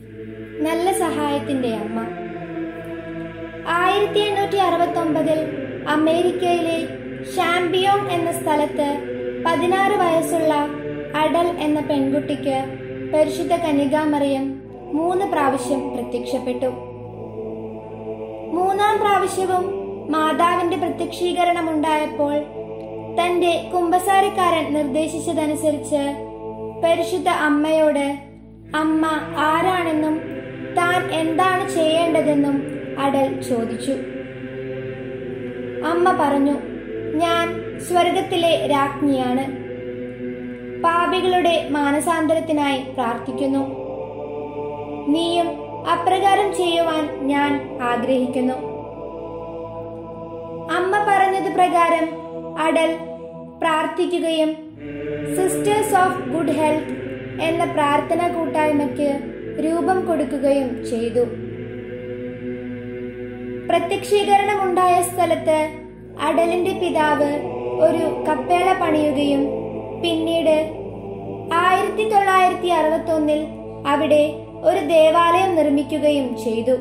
നല്ല സഹായത്തിന്റെ അമ്മ ആയിരത്തി എണ്ണൂറ്റി അറുപത്തി ഒമ്പതിൽ അമേരിക്കയിലെ ഷാംപിയോൺ എന്ന സ്ഥലത്ത് പതിനാറ് വയസ്സുള്ള അഡൽ എന്ന പെൺകുട്ടിക്ക് പരിശുദ്ധ കന്യകാമറിയം മൂന്ന് പ്രാവശ്യം പ്രത്യക്ഷപ്പെട്ടു മൂന്നാം പ്രാവശ്യവും മാതാവിന്റെ പ്രത്യക്ഷീകരണം ഉണ്ടായപ്പോൾ തന്റെ കുമ്പസാരക്കാരൻ നിർദ്ദേശിച്ചതനുസരിച്ച് പരിശുദ്ധ അമ്മയോട് അമ്മ ആരാണെന്നും താൻ എന്താണ് ചെയ്യേണ്ടതെന്നും അടൽ ചോദിച്ചു അമ്മ പറഞ്ഞു ഞാൻ സ്വർഗത്തിലെ രാജ്ഞിയാണ് പാപികളുടെ മാനസാന്തരത്തിനായി പ്രാർത്ഥിക്കുന്നു നീയും അപ്രകാരം ചെയ്യുവാൻ ഞാൻ ആഗ്രഹിക്കുന്നു അമ്മ പറഞ്ഞത് പ്രകാരം അടൽ പ്രാർത്ഥിക്കുകയും സിസ്റ്റേഴ്സ് ഓഫ് ഗുഡ് ഹെൽത്ത് എന്ന പ്രാർത്ഥനാ കൂട്ടായ്മയ്ക്ക് രൂപം കൊടുക്കുകയും ചെയ്തു പ്രത്യക്ഷീകരണം ഉണ്ടായ സ്ഥലത്ത് അടലിന്റെ പിതാവ് ഒരു കപ്പേള പണിയുകയും പിന്നീട് ആയിരത്തി തൊള്ളായിരത്തി അറുപത്തി ഒന്നിൽ അവിടെ ഒരു ദേവാലയം നിർമ്മിക്കുകയും ചെയ്തു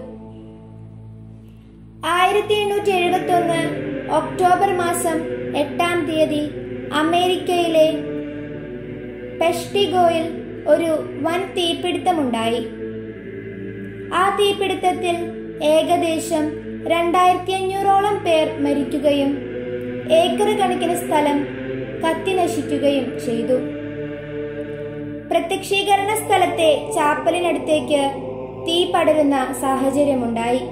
ആയിരത്തി എണ്ണൂറ്റി എഴുപത്തി ഒന്ന് ഒക്ടോബർ മാസം എട്ടാം തീയതി അമേരിക്കയിലെ പെഷ്ടിഗോയിൽ ഒരു വൻ തീപിടുത്തമുണ്ടായി ആ തീപിടുത്തത്തിൽ ഏകദേശം രണ്ടായിരത്തി അഞ്ഞൂറോളം പേർ മരിക്കുകയും ഏക്കർ കണക്കിന് സ്ഥലം കത്തിനശിക്കുകയും ചെയ്തു പ്രത്യക്ഷീകരണ സ്ഥലത്തെ ചാപ്പലിനടുത്തേക്ക് തീ പടരുന്ന സാഹചര്യമുണ്ടായി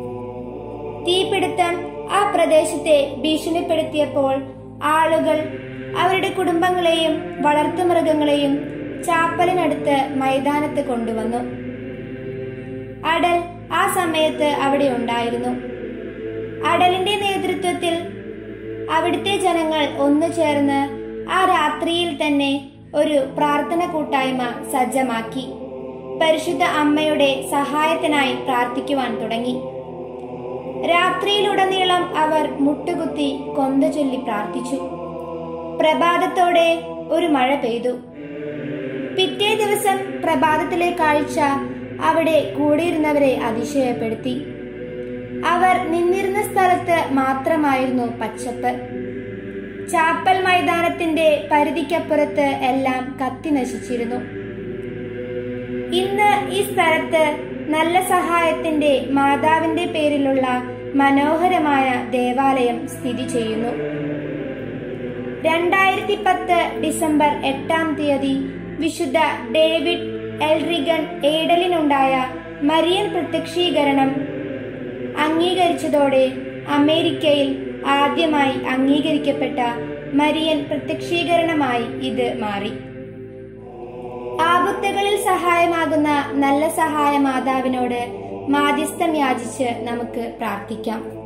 തീപിടുത്തം ആ പ്രദേശത്തെ ഭീഷണിപ്പെടുത്തിയപ്പോൾ ആളുകൾ അവരുടെ കുടുംബങ്ങളെയും വളർത്തുമൃഗങ്ങളെയും ചാപ്പലിനടുത്ത് മൈതാനത്ത് കൊണ്ടുവന്നു അടൽ ആ സമയത്ത് അവിടെ ഉണ്ടായിരുന്നു അടലിന്റെ നേതൃത്വത്തിൽ അവിടുത്തെ ജനങ്ങൾ ഒന്നു ചേർന്ന് ആ രാത്രിയിൽ തന്നെ ഒരു പ്രാർത്ഥന കൂട്ടായ്മ സജ്ജമാക്കി പരിശുദ്ധ അമ്മയുടെ സഹായത്തിനായി പ്രാർത്ഥിക്കുവാൻ തുടങ്ങി രാത്രിയിലുടനീളം അവർ മുട്ടുകുത്തി കൊന്ത ചൊല്ലി പ്രാർത്ഥിച്ചു പ്രഭാതത്തോടെ ഒരു മഴ പെയ്തു പിറ്റേ ദിവസം പ്രഭാതത്തിലെ കാഴ്ച അവിടെ കൂടിയിരുന്നവരെ അതിശയപ്പെടുത്തി അവർ നിന്നിരുന്ന സ്ഥലത്ത് മാത്രമായിരുന്നു പച്ചപ്പ് ചാപ്പൽ മൈതാനത്തിന്റെ പരിധിക്കപ്പുറത്ത് എല്ലാം കത്തി നശിച്ചിരുന്നു ഇന്ന് ഈ സ്ഥലത്ത് നല്ല സഹായത്തിന്റെ മാതാവിന്റെ പേരിലുള്ള മനോഹരമായ ദേവാലയം സ്ഥിതി ചെയ്യുന്നു രണ്ടായിരത്തി പത്ത് ഡിസംബർ എട്ടാം തീയതി വിശുദ്ധ ഡേവിഡ് എൽറിഗൺ ഏഡലിനുണ്ടായ മരിയൻ പ്രത്യക്ഷീകരണം അംഗീകരിച്ചതോടെ അമേരിക്കയിൽ ആദ്യമായി അംഗീകരിക്കപ്പെട്ട മരിയൻ പ്രത്യക്ഷീകരണമായി ഇത് മാറി ആപത്തുകളിൽ സഹായമാകുന്ന നല്ല സഹായ മാതാവിനോട് മാധ്യസ്ഥം യാചിച്ച് നമുക്ക് പ്രാർത്ഥിക്കാം